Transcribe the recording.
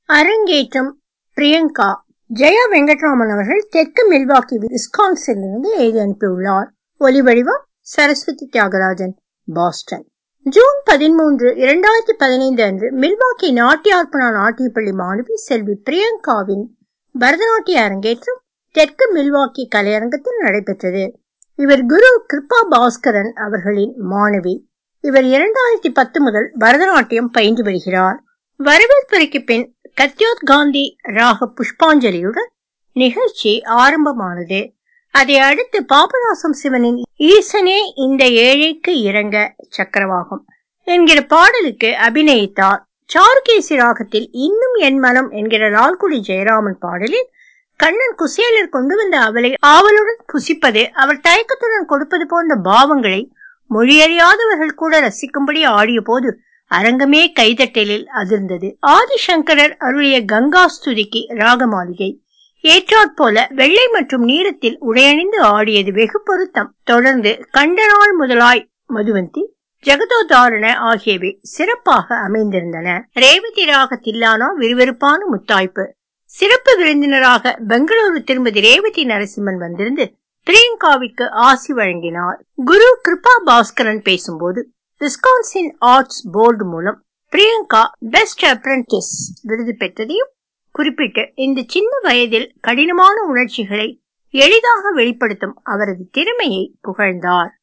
அரங்கேற்றம் பிரியங்கா ஜெயா வெங்கட்ராமன் அவர்கள் தெற்கு மில்வாக்கி விஸ்கான்சிலிருந்து எழுதி அனுப்பியுள்ளார் ஒலிவடிவம் சரஸ்வதி தியாகராஜன் பாஸ்டன் ஜூன் பதிமூன்று இரண்டாயிரத்தி பதினைந்து அன்று மில்வாக்கி நாட்டியார்ப்பணா நாட்டியப்பள்ளி மாணவி செல்வி பிரியங்காவின் பரதநாட்டிய அரங்கேற்றம் தெற்கு மில்வாக்கி கலையரங்கத்தில் நடைபெற்றது இவர் குரு கிருபா பாஸ்கரன் அவர்களின் மாணவி இவர் இரண்டாயிரத்தி பத்து முதல் பரதநாட்டியம் பயின்று வருகிறார் வரவேற்புரைக்கு பின் கத்யோத் காந்தி ராக புஷ்பாஞ்சலியுடன் நிகழ்ச்சி ஆரம்பமானது அதை அடுத்து பாபநாசம் சிவனின் ஈசனே இந்த ஏழைக்கு இறங்க சக்கரவாகம் என்கிற பாடலுக்கு அபிநயித்தார் சாருகேசி ராகத்தில் இன்னும் என் மனம் என்கிற லால்குடி ஜெயராமன் பாடலில் கண்ணன் குசேலர் கொண்டு வந்த அவளை ஆவலுடன் புசிப்பது அவர் தயக்கத்துடன் கொடுப்பது போன்ற பாவங்களை மொழியறியாதவர்கள் கூட ரசிக்கும்படி ஆடிய போது அரங்கமே கைதட்டலில் அதிர்ந்தது ஆதிசங்கரர் அருளிய கங்கா ஸ்துதிக்கு ராகமாளிகை ஏற்றாற்போல வெள்ளை மற்றும் நீரத்தில் உடையணிந்து ஆடியது வெகு பொருத்தம் தொடர்ந்து கண்டநாள் முதலாய் மதுவந்தி ஜெகதோதாரண ஆகியவை சிறப்பாக அமைந்திருந்தன ரேவதி ராக தில்லானா விறுவிறுப்பான முத்தாய்ப்பு சிறப்பு விருந்தினராக பெங்களூரு திருமதி ரேவதி நரசிம்மன் வந்திருந்து பிரியங்காவிற்கு ஆசி வழங்கினார் குரு கிருபா பாஸ்கரன் பேசும்போது விஸ்கான்சின் ஆர்ட்ஸ் போர்டு மூலம் பிரியங்கா பெஸ்ட் அப்ரண்டிஸ் விருது பெற்றதையும் குறிப்பிட்டு இந்த சின்ன வயதில் கடினமான உணர்ச்சிகளை எளிதாக வெளிப்படுத்தும் அவரது திறமையை புகழ்ந்தார்